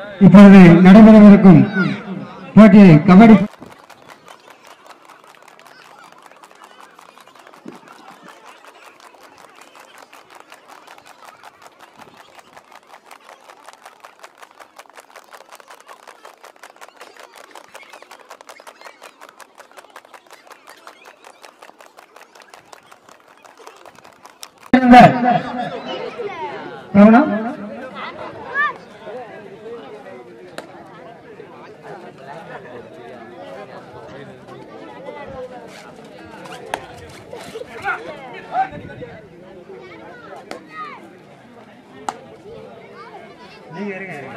இப்பொழுது நடைபெறவிருக்கும் போட்டி கபடி கவனம் நீங்க இருங்க இருங்க.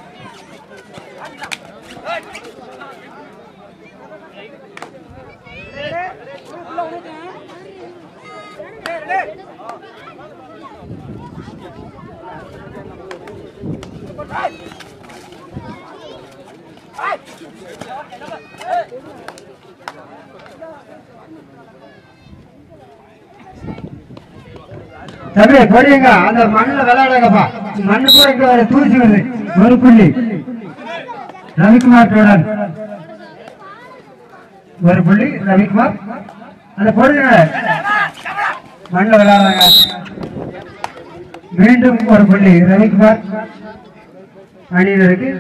தம்பி பொடியுங்க அந்த மண்ணுல விளையாடுங்கப்பா மண்ணு கூட இங்க வர தூசி வருது ஒரு புள்ளி ரவிக்குமார் டோடன் ஒரு புள்ளி ரவிக்குமார் அந்த பொடியுங்க மண்ணுல விளையாடுறாங்க மீண்டும் ஒரு புள்ளி ரவிக்குமார் அணியினருக்கு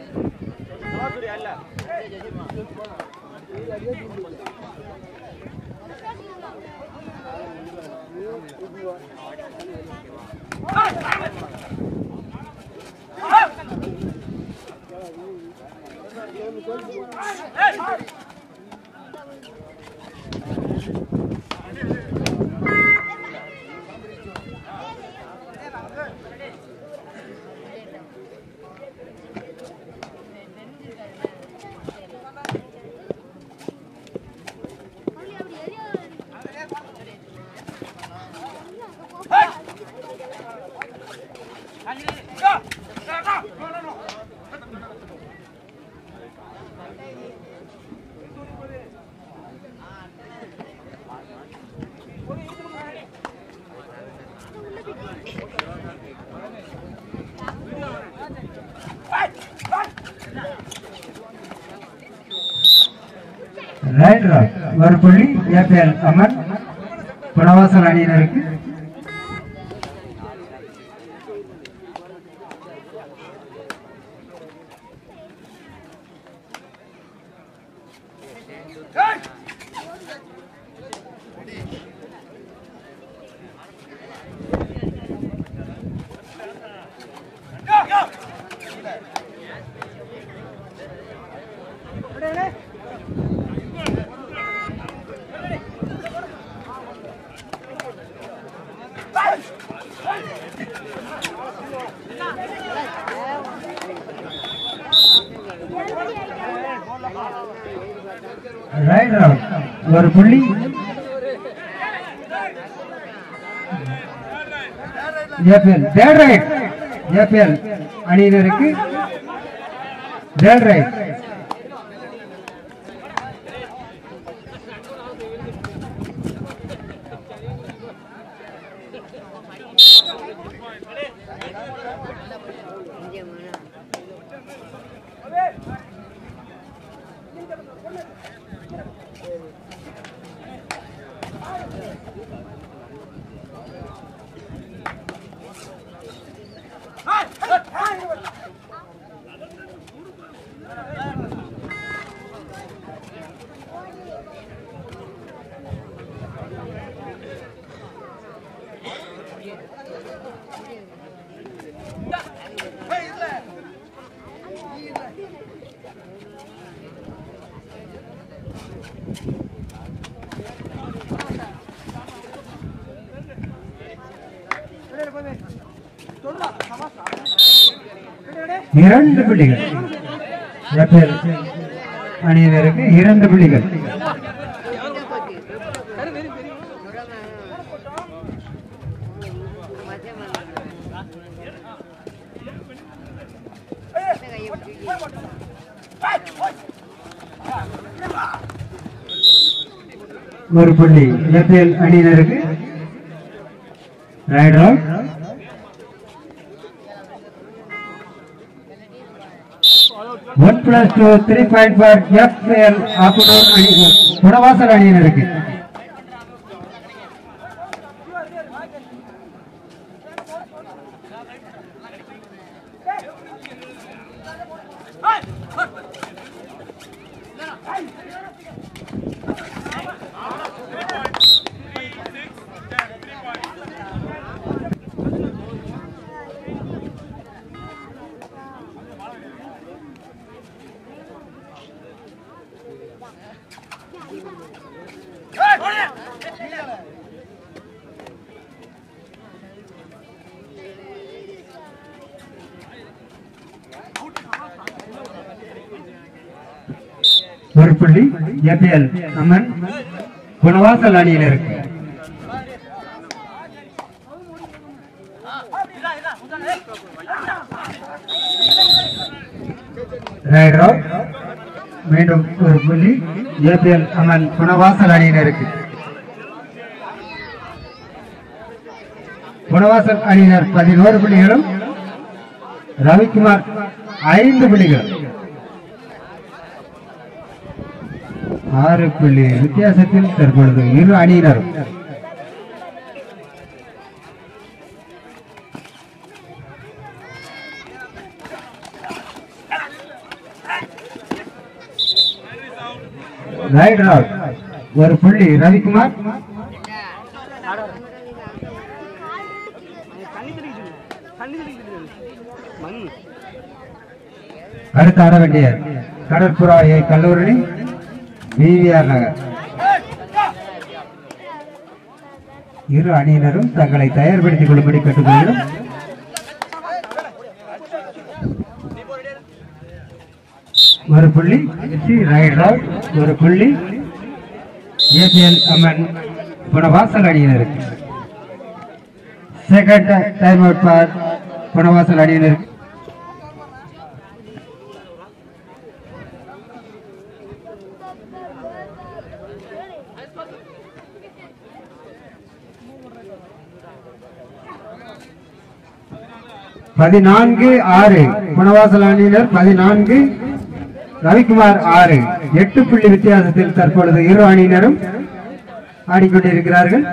ரைட் ராக் ஒரு புள்ளி ஏபிஎல் அமன் புனவாசல் அணியினருக்கு ரைட் ராக் ஒரு புள்ளி ஏபிஎல் தேர்ட் ரைட் ஏபிஎல் அணியினருக்கு தேர்ட் ரைட் இரண்டு புள்ளிகள் ஏபிஎல் அணியினருக்கு இரண்டு புள்ளிகள் ஒரு புள்ளி ஏபிஎல் அணியினருக்கு ரைட் ராக் one plus two three point for FL Appanur அணி குணவாசல் அணியினருக்கு ஒரு புள்ளி எபிஎல் அம்மன் குணவாசல் அணியினருக்கு ரைட் அவுட். மீண்டும் ஒரு புள்ளி ஏபிஎல் அம்மன் குணவாசல் அணியினருக்கு குணவாசல் அணியினர் பதினோரு புள்ளிகளும் ரவிக்குமார் ஐந்து புள்ளிகள் ஆறு புள்ளி வித்தியாசத்தில் தற்பொழுது இரு அணியினரும் ரைட் அவுட் ஒரு புள்ளி ரவிக்குமார் அடுத்து ஆட வேண்டிய கடற்புறா ஏ கல்லூரி விவிஆர் நகர் இரு அணியினரும் தங்களை தயார்படுத்திக் கொள்ளும்படி கேட்டுக்கொள்கிறோம் ஒரு புள்ளி ரைட் அவுட் ஒரு புள்ளி ஏபிஎல் அம்மன் புனவாசல் அணியினருக்கு second time out for Punavasal அணியினருக்கு பதினான்கு ஆறு குணவாசல் அணியினர் பதினான்கு ரவிக்குமார் ஆறு எட்டு புள்ளி வித்தியாசத்தில் தற்பொழுது இரு அணியினரும் ஆடிக்கொண்டிருக்கிறார்கள்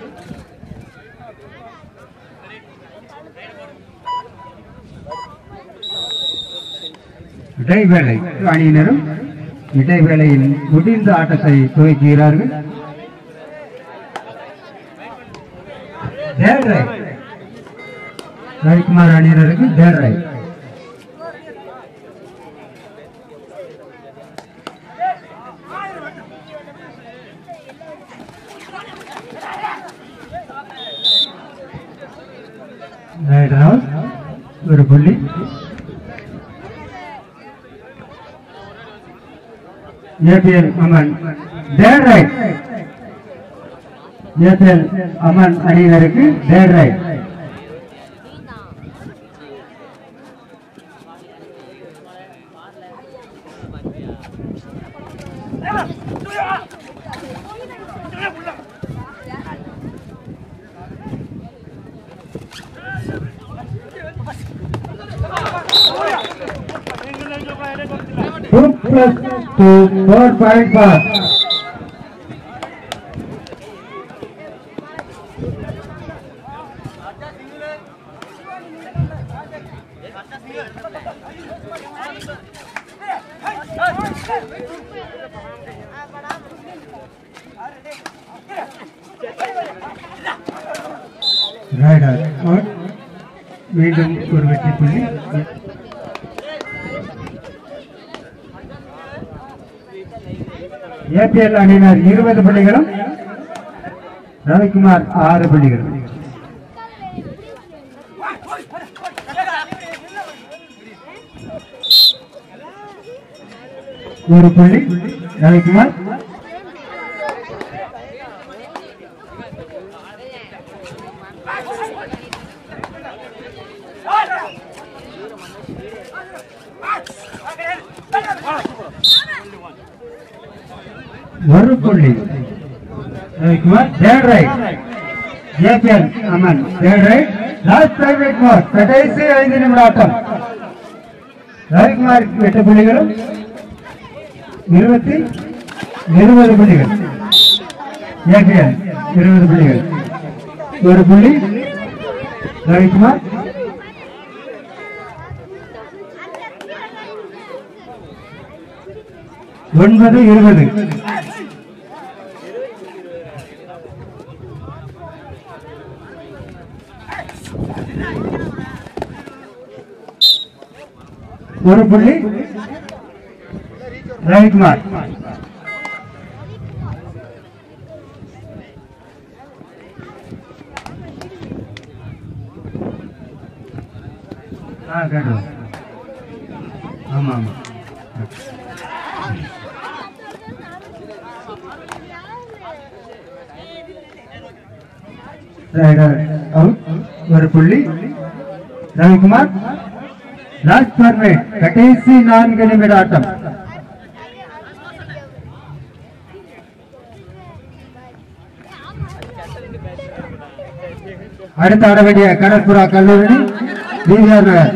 இடைவேளை இரு அணியினரும் இடைவேளையில் முடிந்த ஆட்டத்தை துவக்குகிறார்கள் தேர்ட் ரைட் ரவிக்குமார் அணியினருக்கு தேர்ட் ரைட் ரைட் அவுட் ஒரு புள்ளி APL Aman third raid APL Aman அணியினருக்கு third raid Two plus two, four point five. Right out. மீண்டும் ஒரு வெற்றி புள்ளி ஏபிஎல் அணியினர் இருபது புள்ளிகளும் ரவிக்குமார் ஆறு புள்ளிகளும் ஒரு புள்ளி ரவிக்குமார் ஒரு புள்ளி Ravikumar third raid APL Aman third raid last private mark கடைசி ஐந்து நிமிட ஆட்டம் ரவிக்குமார் எட்டு புள்ளிகளும் இருபத்தி இருபது புள்ளிகள் ஏகேஎல் இருபது புள்ளிகள் ஒரு புள்ளி ரவிக்குமார் ஒன்பது இருபது ஒரு புள்ளி ரவிக்குமார் ஆ கேட்டு ஆமா ஆமா ரைடர் அவுட் ஒரு புள்ளி ரவிக்குமார் லாஸ்ட் பர்மிட் கடைசி நான்கு நிமிட ஆட்டம் அடுத்து ஆட வேண்டிய கடற்புறா கல்லூரி பிஆர் நகர்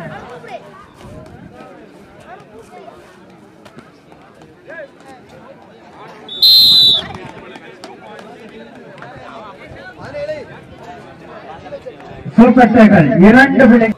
சூப்பர் டேக்கல் இரண்டு பிள்ளை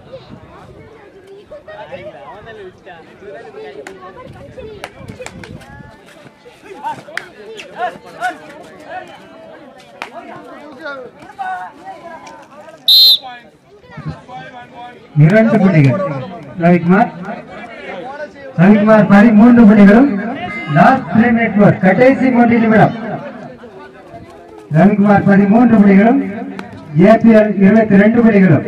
இரண்டு புள்ளிகள் ரவிக்குமார் ரவிக்குமார் பதிமூன்று புள்ளிகளும் லாஸ்ட் த்ரீ நெட்வொர்க் கடைசி மூன்று நிமிடம் ரவிக்குமார் பதிமூன்று புள்ளிகளும் ஏபிஎல் இருபத்தி ரெண்டு புள்ளிகளும்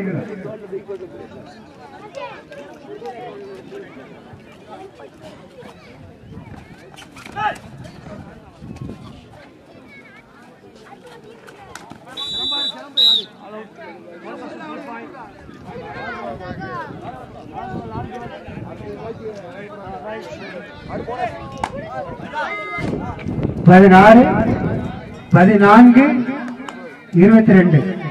பதினாறு பதினான்கு இருபத்தி ரெண்டு